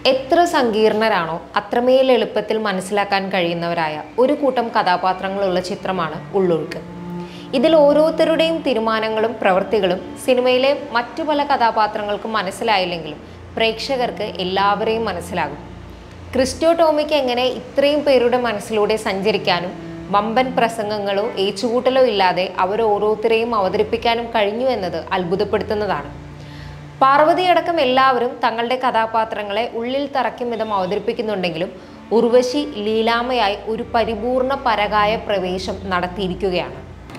എത്ര സങ്കീർണരാണോ അത്രമേൽ എളുപ്പത്തിൽ മനസ്സിലാക്കാൻ കഴിയുന്നവരായ ഒരു കൂട്ടം കഥാപാത്രങ്ങളുള്ള ചിത്രമാണ് ഉള്ളൊഴുക്ക് ഇതിൽ ഓരോരുത്തരുടെയും തീരുമാനങ്ങളും പ്രവൃത്തികളും സിനിമയിലെ മറ്റു പല കഥാപാത്രങ്ങൾക്കും മനസ്സിലായില്ലെങ്കിലും പ്രേക്ഷകർക്ക് എല്ലാവരെയും മനസ്സിലാകും ക്രിസ്റ്റോ ടോമിക്ക് എങ്ങനെ ഇത്രയും പേരുടെ മനസ്സിലൂടെ സഞ്ചരിക്കാനും വമ്പൻ പ്രസംഗങ്ങളോ ഏച്ചുകൂട്ടലോ ഇല്ലാതെ അവർ ഓരോരുത്തരെയും അവതരിപ്പിക്കാനും കഴിഞ്ഞു എന്നത് അത്ഭുതപ്പെടുത്തുന്നതാണ് പാർവതിയടക്കം എല്ലാവരും തങ്ങളുടെ കഥാപാത്രങ്ങളെ ഉള്ളിൽ തറയ്ക്കും വിധം അവതരിപ്പിക്കുന്നുണ്ടെങ്കിലും ഉർവശി ലീലാമയായി ഒരു പരിപൂർണ പരകായ പ്രവേശം നടത്തിയിരിക്കുകയാണ്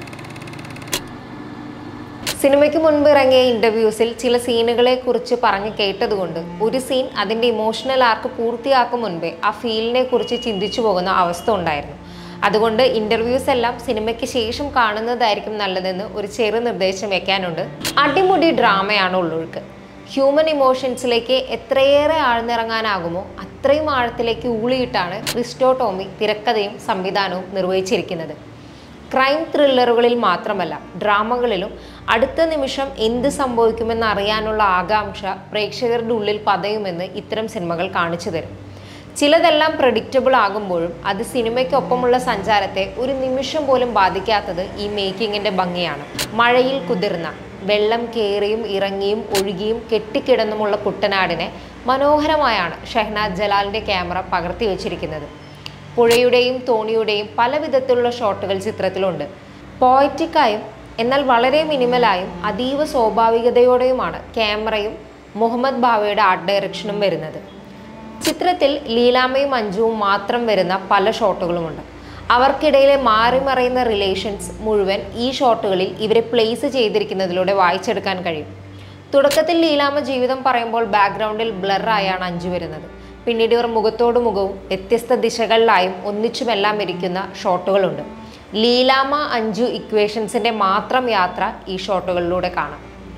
സിനിമയ്ക്ക് മുൻപ് ഇറങ്ങിയ ഇന്റർവ്യൂസിൽ ചില സീനുകളെ കുറിച്ച് പറഞ്ഞു കേട്ടതുകൊണ്ട് ഒരു സീൻ അതിന്റെ ഇമോഷണൽ ആർക്ക് പൂർത്തിയാക്കും മുൻപേ ആ ഫീലിനെ കുറിച്ച് ചിന്തിച്ചു പോകുന്ന അവസ്ഥ ഉണ്ടായിരുന്നു അതുകൊണ്ട് ഇന്റർവ്യൂസ് എല്ലാം സിനിമയ്ക്ക് ശേഷം കാണുന്നതായിരിക്കും നല്ലതെന്ന് ഒരു ചെറു നിർദ്ദേശം വെക്കാനുണ്ട് അടിമുടി ഡ്രാമയാണ് ഉള്ളൊഴുക്ക് ഹ്യൂമൻ ഇമോഷൻസിലേക്ക് എത്രയേറെ ആഴ്ന്നിറങ്ങാനാകുമോ അത്രയും ആഴത്തിലേക്ക് ഊളിയിട്ടാണ് ക്രിസ്റ്റോ ടോമി തിരക്കഥയും സംവിധാനവും നിർവഹിച്ചിരിക്കുന്നത് ക്രൈം ത്രില്ലറുകളിൽ മാത്രമല്ല ഡ്രാമകളിലും അടുത്ത നിമിഷം എന്ത് സംഭവിക്കുമെന്ന് അറിയാനുള്ള ആകാംക്ഷ പ്രേക്ഷകരുടെ ഉള്ളിൽ പതയുമെന്ന് ഇത്തരം സിനിമകൾ കാണിച്ചു തരും ചിലതെല്ലാം പ്രഡിക്റ്റബിൾ ആകുമ്പോഴും അത് സിനിമയ്ക്കൊപ്പമുള്ള സഞ്ചാരത്തെ ഒരു നിമിഷം പോലും ബാധിക്കാത്തത് ഈ മേക്കിങ്ങിന്റെ ഭംഗിയാണ് മഴയിൽ കുതിർന്ന വെള്ളം കയറിയും ഇറങ്ങിയും ഒഴുകിയും കെട്ടിക്കിടന്നുമുള്ള കുട്ടനാടിനെ മനോഹരമായാണ് ഷെഹ്നാദ് ജലാലിന്റെ ക്യാമറ പകർത്തി വച്ചിരിക്കുന്നത് പുഴയുടെയും തോണിയുടെയും പല വിധത്തിലുള്ള ഷോട്ടുകൾ ചിത്രത്തിലുണ്ട് പോയറ്റിക്കായും എന്നാൽ വളരെ മിനിമലായും അതീവ സ്വാഭാവികതയോടെയുമാണ് ക്യാമറയും മുഹമ്മദ് ബാവയുടെ ആർട്ട് ഡയറക്ഷനും വരുന്നത് ചിത്രത്തിൽ ലീലാമ്മയും മഞ്ജുവും മാത്രം വരുന്ന പല ഷോട്ടുകളുമുണ്ട് അവർക്കിടയിലെ മാറി മറയുന്ന റിലേഷൻസ് മുഴുവൻ ഈ ഷോട്ടുകളിൽ ഇവരെ പ്ലേസ് ചെയ്തിരിക്കുന്നതിലൂടെ വായിച്ചെടുക്കാൻ കഴിയും തുടക്കത്തിൽ ലീലാമ്മ ജീവിതം പറയുമ്പോൾ ബാക്ക്ഗ്രൗണ്ടിൽ ബ്ലറായാണ് അഞ്ചു വരുന്നത് പിന്നീട് ഇവർ മുഖത്തോട് മുഖവും വ്യത്യസ്ത ദിശകളിലായും ഒന്നിച്ചുമെല്ലാം ഇരിക്കുന്ന ഷോട്ടുകളുണ്ട് ലീലാമ്മ അഞ്ചു ഇക്വേഷൻസിന്റെ മാത്രം യാത്ര ഈ ഷോട്ടുകളിലൂടെ കാണാം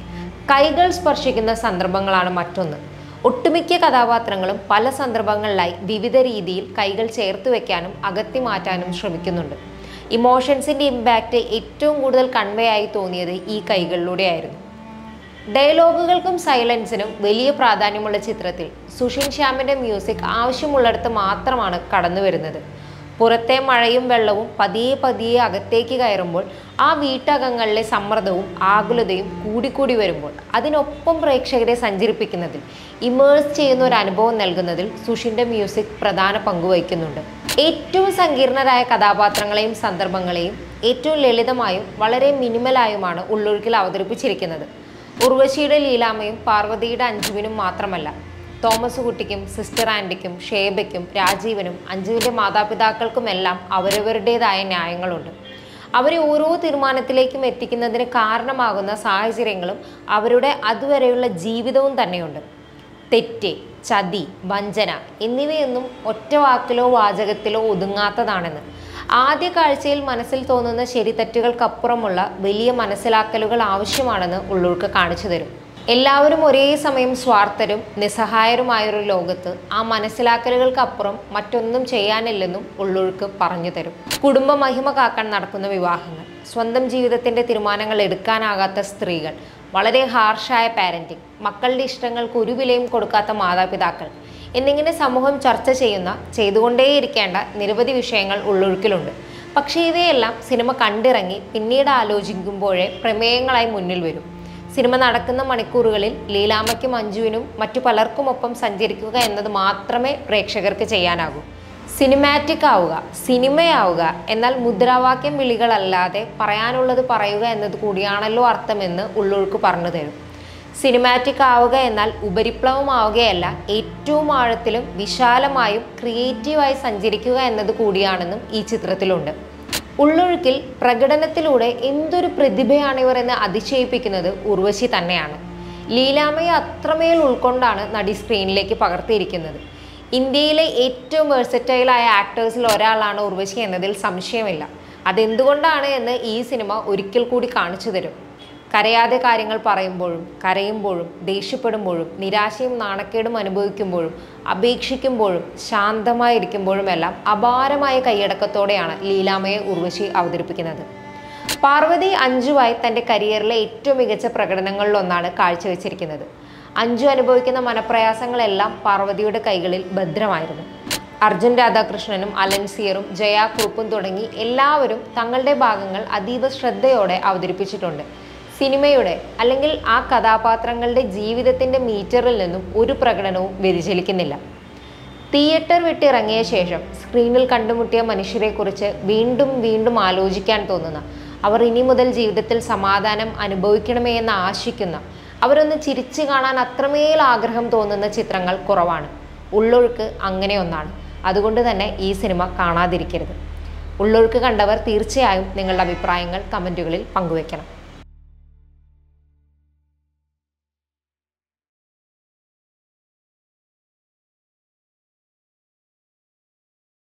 കൈകൾ സ്പർശിക്കുന്ന സന്ദർഭങ്ങളാണ് മറ്റൊന്ന് ഒട്ടുമിക്ക കഥാപാത്രങ്ങളും പല സന്ദർഭങ്ങളിലായി വിവിധ രീതിയിൽ കൈകൾ ചേർത്ത് വെക്കാനും അകത്തി മാറ്റാനും ശ്രമിക്കുന്നുണ്ട് ഇമോഷൻസിന്റെ ഇമ്പാക്റ്റ് ഏറ്റവും കൂടുതൽ കൺവേ ആയി തോന്നിയത് ഈ കൈകളിലൂടെയായിരുന്നു ഡയലോഗുകൾക്കും സൈലൻസിനും വലിയ പ്രാധാന്യമുള്ള ചിത്രത്തിൽ സുഷിൻ ശ്യാമിന്റെ മ്യൂസിക് ആവശ്യമുള്ളിടത്ത് മാത്രമാണ് കടന്നു വരുന്നത് പുറത്തെ മഴയും വെള്ളവും പതിയെ പതിയെ അകത്തേക്ക് കയറുമ്പോൾ ആ വീട്ടകങ്ങളിലെ സമ്മർദ്ദവും ആകുലതയും കൂടിക്കൂടി വരുമ്പോൾ അതിനൊപ്പം പ്രേക്ഷകരെ സഞ്ചരിപ്പിക്കുന്നതിൽ ഇമേഴ്സ് ചെയ്യുന്ന ഒരു അനുഭവം നൽകുന്നതിൽ സുഷിൻ്റെ മ്യൂസിക് പ്രധാന പങ്കുവഹിക്കുന്നുണ്ട് ഏറ്റവും സങ്കീർണരായ കഥാപാത്രങ്ങളെയും സന്ദർഭങ്ങളെയും ഏറ്റവും ലളിതമായും വളരെ മിനിമലായുമാണ് ഉള്ളൊഴുക്കിൽ അവതരിപ്പിച്ചിരിക്കുന്നത് ഉർവശിയുടെ ലീലാമ്മയും പാർവതിയുടെ അഞ്ജുവിനും മാത്രമല്ല തോമസ് കുട്ടിക്കും സിസ്റ്റർ ആൻറ്റിക്കും ഷേബയ്ക്കും രാജീവനും അഞ്ജുവിൻ്റെ മാതാപിതാക്കൾക്കുമെല്ലാം അവരവരുടേതായ ന്യായങ്ങളുണ്ട് അവരെ ഓരോ തീരുമാനത്തിലേക്കും എത്തിക്കുന്നതിന് കാരണമാകുന്ന സാഹചര്യങ്ങളും അവരുടെ അതുവരെയുള്ള ജീവിതവും തന്നെയുണ്ട് തെറ്റ് ചതി വഞ്ചന എന്നിവയൊന്നും ഒറ്റ വാക്കിലോ വാചകത്തിലോ ഒതുങ്ങാത്തതാണെന്ന് ആദ്യ കാഴ്ചയിൽ മനസ്സിൽ തോന്നുന്ന ശരിതെറ്റുകൾക്കപ്പുറമുള്ള വലിയ മനസ്സിലാക്കലുകൾ ആവശ്യമാണെന്ന് ഉള്ളൂർക്ക് കാണിച്ചു തരും എല്ലാവരും ഒരേ സമയം സ്വാർത്ഥരും നിസ്സഹായരുമായൊരു ലോകത്ത് ആ മനസ്സിലാക്കലുകൾക്കപ്പുറം മറ്റൊന്നും ചെയ്യാനില്ലെന്നും ഉള്ളൊഴുക്ക് പറഞ്ഞു തരും കുടുംബ മഹിമ കാക്കാൻ നടക്കുന്ന വിവാഹങ്ങൾ സ്വന്തം ജീവിതത്തിന്റെ തീരുമാനങ്ങൾ എടുക്കാനാകാത്ത സ്ത്രീകൾ വളരെ ഹാർഷായ പാരന്റിങ് മക്കളുടെ ഇഷ്ടങ്ങൾക്ക് ഒരു വിലയും കൊടുക്കാത്ത മാതാപിതാക്കൾ എന്നിങ്ങനെ സമൂഹം ചർച്ച ചെയ്യുന്ന ചെയ്തുകൊണ്ടേയിരിക്കേണ്ട നിരവധി വിഷയങ്ങൾ ഉള്ളൊഴുക്കിലുണ്ട് പക്ഷേ ഇവയെല്ലാം സിനിമ കണ്ടിറങ്ങി പിന്നീട് ആലോചിക്കുമ്പോഴേ പ്രമേയങ്ങളായി മുന്നിൽ വരും സിനിമ നടക്കുന്ന മണിക്കൂറുകളിൽ ലീലാമ്മയ്ക്കും മഞ്ജുവിനും മറ്റു പലർക്കുമൊപ്പം സഞ്ചരിക്കുക എന്നത് മാത്രമേ പ്രേക്ഷകർക്ക് ചെയ്യാനാകൂ സിനിമാറ്റിക് ആവുക സിനിമയാവുക എന്നാൽ മുദ്രാവാക്യം വിളികളല്ലാതെ പറയാനുള്ളത് പറയുക എന്നത് കൂടിയാണല്ലോ അർത്ഥമെന്ന് ഉള്ളൊഴുക്ക് പറഞ്ഞു തരും സിനിമാറ്റിക് ആവുക എന്നാൽ ഉപരിപ്ലവമാവുകയല്ല ഏറ്റവും ആഴത്തിലും വിശാലമായും ക്രിയേറ്റീവായി സഞ്ചരിക്കുക എന്നത് കൂടിയാണെന്നും ഈ ചിത്രത്തിലുണ്ട് ഉള്ളൊഴുക്കിൽ പ്രകടനത്തിലൂടെ എന്തൊരു പ്രതിഭയാണ് ഇവർ എന്ന് അതിശയിപ്പിക്കുന്നത് ഉർവശി തന്നെയാണ് ലീലാമ്മയെ അത്രമേൽ ഉൾക്കൊണ്ടാണ് നടി സ്ക്രീനിലേക്ക് പകർത്തിയിരിക്കുന്നത് ഇന്ത്യയിലെ ഏറ്റവും വേഴ്സറ്റൈലായ ആക്ടേഴ്സിൽ ഒരാളാണ് ഉർവശി എന്നതിൽ സംശയമില്ല അതെന്തുകൊണ്ടാണ് എന്ന് ഈ സിനിമ ഒരിക്കൽ കൂടി കാണിച്ചു തരും കരയാതെ കാര്യങ്ങൾ പറയുമ്പോഴും കരയുമ്പോഴും ദേഷ്യപ്പെടുമ്പോഴും നിരാശയും നാണക്കേടും അനുഭവിക്കുമ്പോഴും അപേക്ഷിക്കുമ്പോഴും ശാന്തമായിരിക്കുമ്പോഴുമെല്ലാം അപാരമായ കൈയടക്കത്തോടെയാണ് ലീലാമയെ ഉർവശി അവതരിപ്പിക്കുന്നത് പാർവതി അഞ്ജുവായി തൻ്റെ കരിയറിലെ ഏറ്റവും മികച്ച പ്രകടനങ്ങളിലൊന്നാണ് കാഴ്ചവെച്ചിരിക്കുന്നത് അഞ്ജു അനുഭവിക്കുന്ന മനപ്രയാസങ്ങളെല്ലാം പാർവതിയുടെ കൈകളിൽ ഭദ്രമായിരുന്നു അർജുൻ രാധാകൃഷ്ണനും അലൻസിയറും ജയാ കുറുപ്പും തുടങ്ങി എല്ലാവരും തങ്ങളുടെ ഭാഗങ്ങൾ അതീവ ശ്രദ്ധയോടെ അവതരിപ്പിച്ചിട്ടുണ്ട് സിനിമയുടെ അല്ലെങ്കിൽ ആ കഥാപാത്രങ്ങളുടെ ജീവിതത്തിന്റെ മീറ്ററിൽ നിന്നും ഒരു പ്രകടനവും വ്യതിചലിക്കുന്നില്ല തിയേറ്റർ വിട്ടിറങ്ങിയ ശേഷം സ്ക്രീനിൽ കണ്ടുമുട്ടിയ മനുഷ്യരെക്കുറിച്ച് വീണ്ടും വീണ്ടും ആലോചിക്കാൻ തോന്നുന്ന അവർ ഇനി മുതൽ ജീവിതത്തിൽ സമാധാനം അനുഭവിക്കണമേ എന്ന് ആശിക്കുന്ന അവരൊന്ന് ചിരിച്ചു കാണാൻ അത്രമേൽ ആഗ്രഹം തോന്നുന്ന ചിത്രങ്ങൾ കുറവാണ് ഉള്ളൊഴുക്ക് അങ്ങനെ ഒന്നാണ് അതുകൊണ്ട് തന്നെ ഈ സിനിമ കാണാതിരിക്കരുത് ഉള്ളൊഴുക്ക് കണ്ടവർ തീർച്ചയായും നിങ്ങളുടെ അഭിപ്രായങ്ങൾ കമൻറ്റുകളിൽ പങ്കുവെക്കണം